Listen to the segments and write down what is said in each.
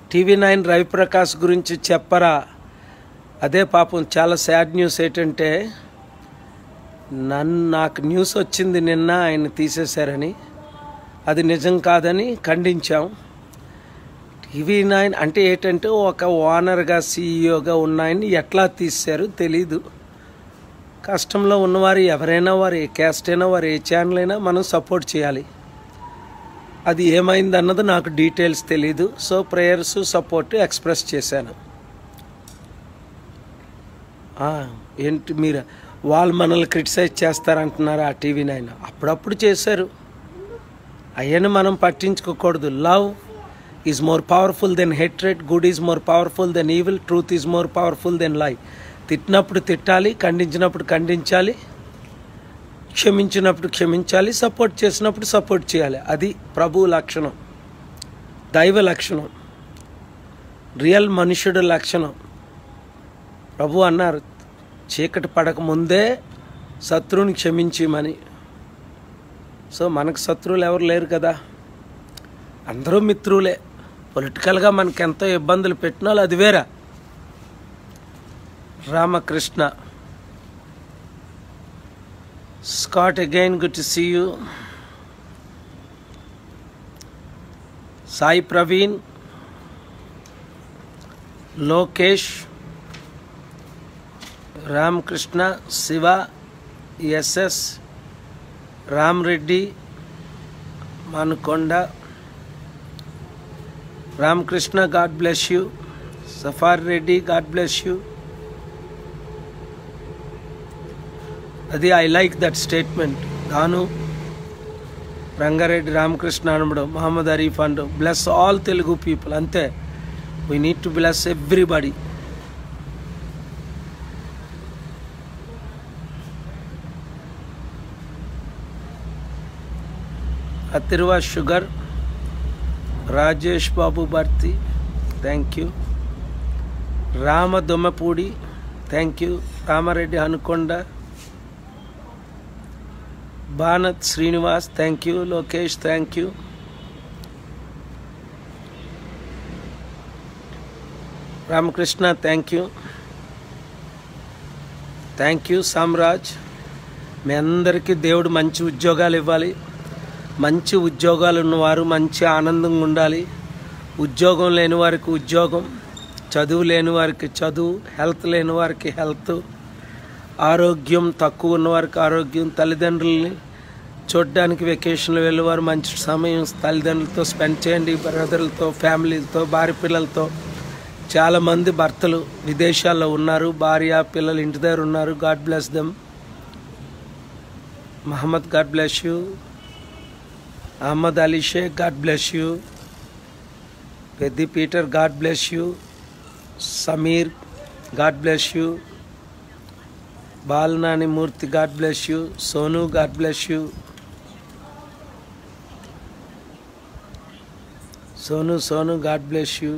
TV nine Ravi Prakash గురించి చెప్పరా అదే పాపం చాలా సాడ్ న్యూస్ ఏంటంటే నన్ను నాకు న్యూస్ వచ్చింది నిన్న ఆయన తీసేశారని అది నిజం కాదని ఖండించాం టీవీ నైన్ అంటే ఏంటంటే ఒక ఓనర్గా సీఈఓగా ఉన్న ఆయన్ని ఎట్లా తీశారు తెలీదు కష్టంలో ఉన్నవారు ఎవరైనా వారు ఏ క్యాస్ట్ అయినా వారు ఏ ఛానల్ అయినా మనం సపోర్ట్ చేయాలి అది ఏమైంది అన్నది నాకు డీటెయిల్స్ తెలీదు సో ప్రేయర్స్ సపోర్ట్ ఎక్స్ప్రెస్ చేశాను ఆ, ఏంటి మీరు వాళ్ళు మనల్ని క్రిటిసైజ్ చేస్తారంటున్నారు ఆ టీవీ నైన్ అప్పుడప్పుడు చేశారు అయ్యని మనం పట్టించుకోకూడదు love is more powerful than hatred good is more powerful than evil truth is more powerful than lie తిట్టినప్పుడు తిట్టాలి ఖండించినప్పుడు ఖండించాలి క్షమించినప్పుడు క్షమించాలి సపోర్ట్ చేసినప్పుడు సపోర్ట్ చేయాలి అది ప్రభు లక్షణం దైవ లక్షణం రియల్ మనుషుడు లక్షణం ప్రభు అన్నారు చీకటి పడక ముందే శత్రువుని క్షమించమని సో మనకు శత్రువులు ఎవరు లేరు కదా అందరూ మిత్రులే పొలిటికల్గా మనకి ఎంతో ఇబ్బందులు పెట్టిన వాళ్ళు అది వేరే Ramakrishna Scott again good to see you Sai Praveen Lokesh Ramakrishna Shiva SS Ram Reddy Manukonda Ramakrishna God bless you Safar Reddy God bless you అది ఐ లైక్ దట్ స్టేట్మెంట్ గాను రంగారెడ్డి రామకృష్ణ అనడం Mohammed Arif and bless all Telugu people అంతే we need to bless everybody అతిర్వా sugar Rajesh Babu Bharti thank you Rama Dommapudi thank you Ramareddy Hanukonda భానత్ Srinivas thank you Lokesh thank you Ramakrishna thank you thank you Samraj మీ అందరికీ దేవుడు మంచి ఉద్యోగాలు ఇవ్వాలి మంచి ఉద్యోగాలు ఉన్నవారు మంచి ఆనందంగా ఉండాలి ఉద్యోగం లేని వారికి ఉద్యోగం చదువు లేని వారికి చదువు హెల్త్ లేని వారికి హెల్త్ ఆరోగ్యం తక్కువ ఉన్న వారికి ఆరోగ్యం తల్లిదండ్రుల్ని చూడడానికి వెకేషన్లు వెళ్ళేవారు మంచి సమయం తల్లిదండ్రులతో స్పెండ్ చేయండి బ్రదర్లతో ఫ్యామిలీలతో భార్య పిల్లలతో చాలామంది భర్తలు విదేశాల్లో ఉన్నారు భార్య పిల్లలు ఇంటి దగ్గర ఉన్నారు God bless them Mohammed God bless you Ahmed Ali Sheikh God bless you Peddi Peter God bless you Sameer God bless you Balanani Murthy God bless you Sonu God bless you Sonu Sonu God bless you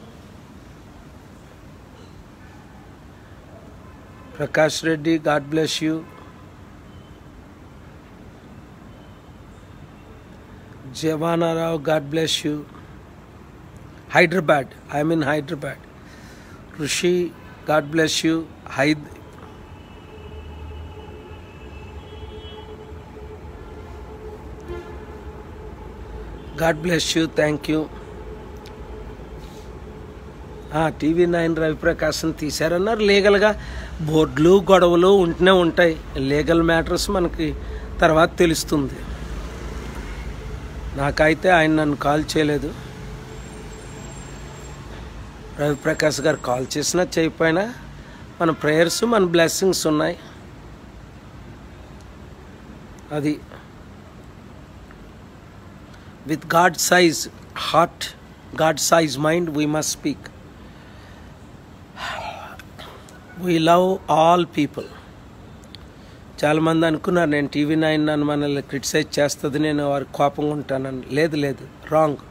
Prakash Reddy God bless you Javanarao God bless you Hyderabad I mean Hyderabad Rishi God bless you హైద్ God bless you thank you TV nine Raviprakasham తీశారన్నారు లీగల్గా బోర్డులు గొడవలు ఉంటూనే ఉంటాయి legal matters మనకి తర్వాత తెలుస్తుంది నాకైతే ఆయన నన్ను కాల్ చేయలేదు రవిప్రకాష్ గారు కాల్ చేసినా చేయకపోయినా మన ప్రేయర్స్ మన బ్లెస్సింగ్స్ ఉన్నాయి అది with God size heart God size mind we must speak we love all people చాలామంది అనుకున్నారు నేను టీవీ నైన్ నన్ను మనల్ని క్రిటిసైజ్ చేస్తుంది నేను వారి కోపంగా ఉంటానని లేదు లేదు రాంగ్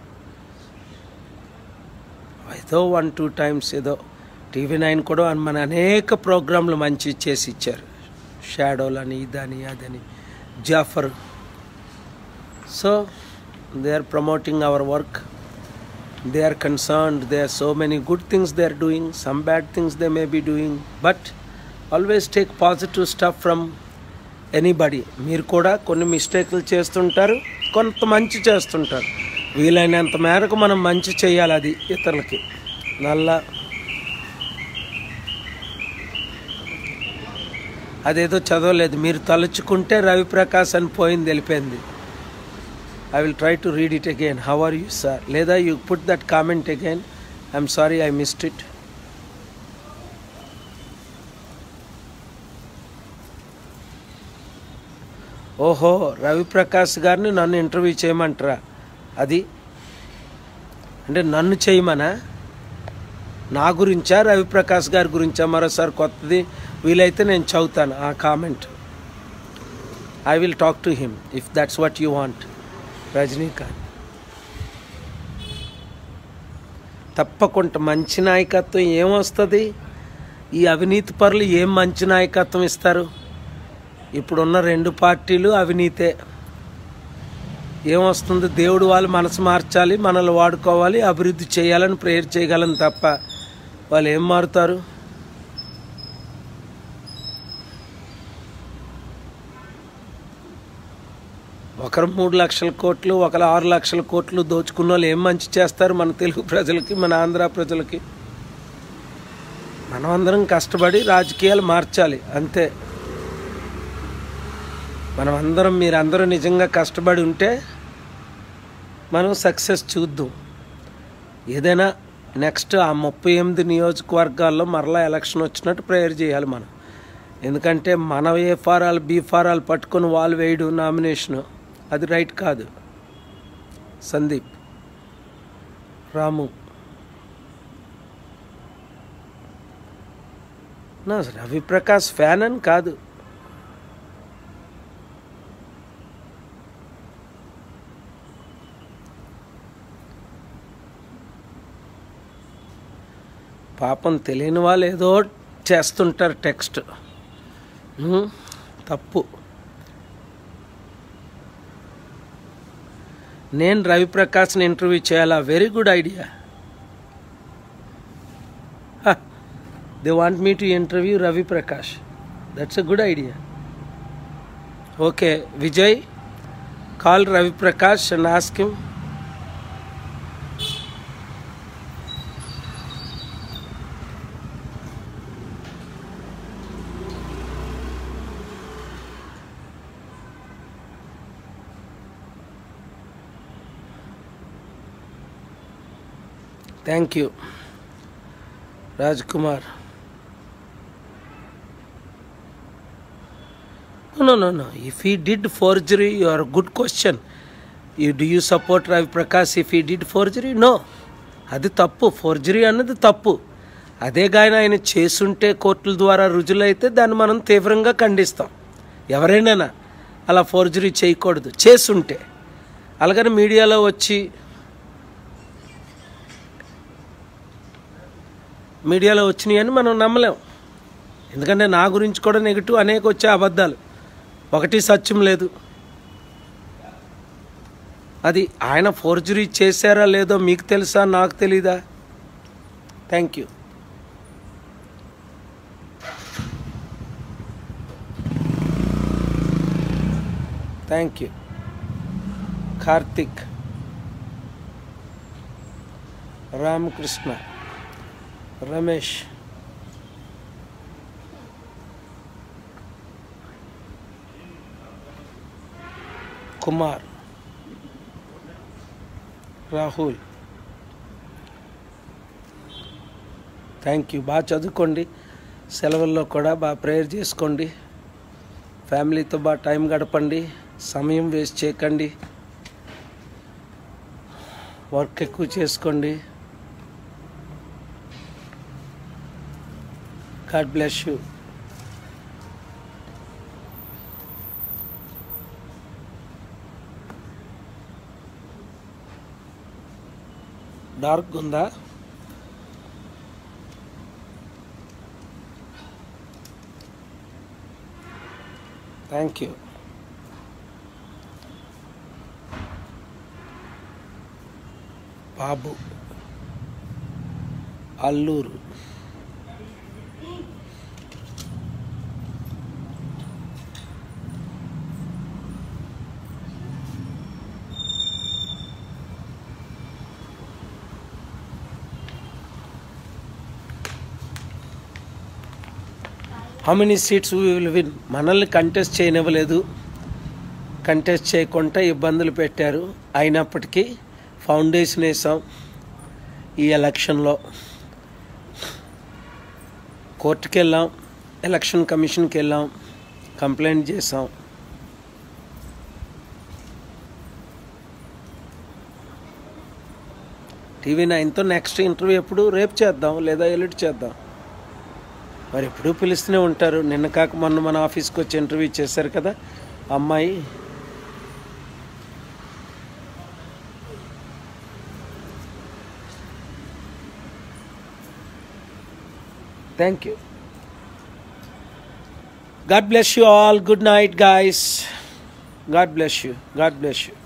ఏదో వన్ టూ టైమ్స్ ఏదో టీవీ నైన్ కూడా మన అనేక ప్రోగ్రాంలు మంచి చేసి ఇచ్చారు షాడోలని ఇదని అదని Jafar so they are promoting our work they are concerned there are so many good things they are doing some bad things they may be doing but always take positive stuff from anybody మీరు కూడా కొన్ని మిస్టేక్లు చేస్తుంటారు కొంత మంచి చేస్తుంటారు వీలైనంత మేరకు మనం మంచి చేయాలి అది ఇతరులకి నల్ల అదేదో చదవలేదు మీరు తలుచుకుంటే రవిప్రకాశ్ అని పోయింది వెళ్ళిపోయింది I will try to read it again how are you sir లేదా you put that comment again I'm sorry I missed it ఓహో రవిప్రకాష్ గారిని నన్ను ఇంటర్వ్యూ చేయమంటారా అది అంటే నన్ను చేయమనా నా గురించా రవిప్రకాష్ గారి గురించా మరోసారి కొత్తది వీలైతే నేను చదువుతాను ఆ comment I will talk to him if that's what you want Rajinikanth తప్పకుండా మంచి నాయకత్వం ఏమొస్తుంది ఈ అవినీతి పరులు ఏం మంచి నాయకత్వం ఇస్తారు ఇప్పుడున్న రెండు పార్టీలు అవినీతే ఏమొస్తుంది దేవుడు వాళ్ళు మనసు మార్చాలి మనల్ని వాడుకోవాలి అభివృద్ధి చేయాలని ప్రేయర్ చేయగలను తప్ప వాళ్ళు ఏం మారుతారు ఒకరు మూడు లక్షల కోట్లు ఒకరు ఆరు లక్షల కోట్లు దోచుకున్న వాళ్ళు ఏం మంచి చేస్తారు మన తెలుగు ప్రజలకి మన ఆంధ్ర ప్రజలకి మనం అందరం కష్టపడి రాజకీయాలు మార్చాలి అంతే మనం అందరం మీరందరూ నిజంగా కష్టపడి ఉంటే మనం సక్సెస్ చూద్దాం ఏదైనా నెక్స్ట్ ఆ ముప్పై ఎనిమిది నియోజకవర్గాల్లో మరలా ఎలక్షన్ వచ్చినట్టు ప్రేయర్ చేయాలి మనం ఎందుకంటే మన ఏ ఫారాలు బీ ఫారాలు పట్టుకొని వాళ్ళు వేయడు నామినేషను అది రైట్ కాదు సందీప్ రాము నా రవిప్రకాష్ ఫ్యాన్ అని కాదు పాపం తెలియని వాళ్ళు ఏదో చేస్తుంటారు టెక్స్ట్ ఉమ్, తప్పు నేను రవిప్రకాష్ని ఇంటర్వ్యూ చేయాలా very good idea they want me to interview Raviprakash that's a good idea okay Vijay call Raviprakash and ask him thank you Raj Kumar no no no if he did forgery your good question you do you support Ravi Prakash if he did forgery no అది తప్పు forgery అన్నది తప్పు అదే గాయన ఆయన చేసుంటే కోర్టుల ద్వారా రుజులైతే దాన్ని మనం తీవ్రంగా ఖండిస్తాం ఎవరైనా అలా ఫోర్జరీ చేయకూడదు చేసుంటే అలాగని మీడియాలో వచ్చి మీడియాలో వచ్చినాయని మనం నమ్మలేం ఎందుకంటే నా గురించి కూడా నెగిటివ్ అనేక వచ్చే అబద్ధాలు ఒకటి సత్యం లేదు అది ఆయన ఫోర్జరీ చేశారా లేదో మీకు తెలుసా నాకు తెలీదా thank you thank you Karthik Ramakrishna Ramesh Kumar Rahul thank you బాగా చదువుకోండి సెలవుల్లో కూడా బాగా ప్రేయర్ చేసుకోండి ఫ్యామిలీతో బాగా టైం గడపండి సమయం వేస్ట్ చేయకండి వర్క్ ఎక్కువ చేసుకోండి గాడ్ బ్లెస్ యూ డార్క్ ఉందా thank you Babu Alluru how many seats will win మనల్ని కంటెస్ట్ చేయనివ్వలేదు కంటెస్ట్ చేయకుండా ఇబ్బందులు పెట్టారు అయినప్పటికీ ఫౌండేషన్ వేసాం ఈ ఎలక్షన్లో కోర్టుకి వెళ్ళాం ఎలక్షన్ కమిషన్కి వెళ్ళాం కంప్లైంట్ చేసాం టీవీ నైన్తో నెక్స్ట్ ఇంటర్వ్యూ ఎప్పుడు రేపు చేద్దాం లేదా ఎల్లుండి చేద్దాం మరి ఎప్పుడూ పిలుస్తూనే ఉంటారు నిన్న కాక మొన్న మన ఆఫీస్కి వచ్చి ఇంటర్వ్యూ చేశారు కదా అమ్మాయి thank you God bless you all good night guys God bless you God bless you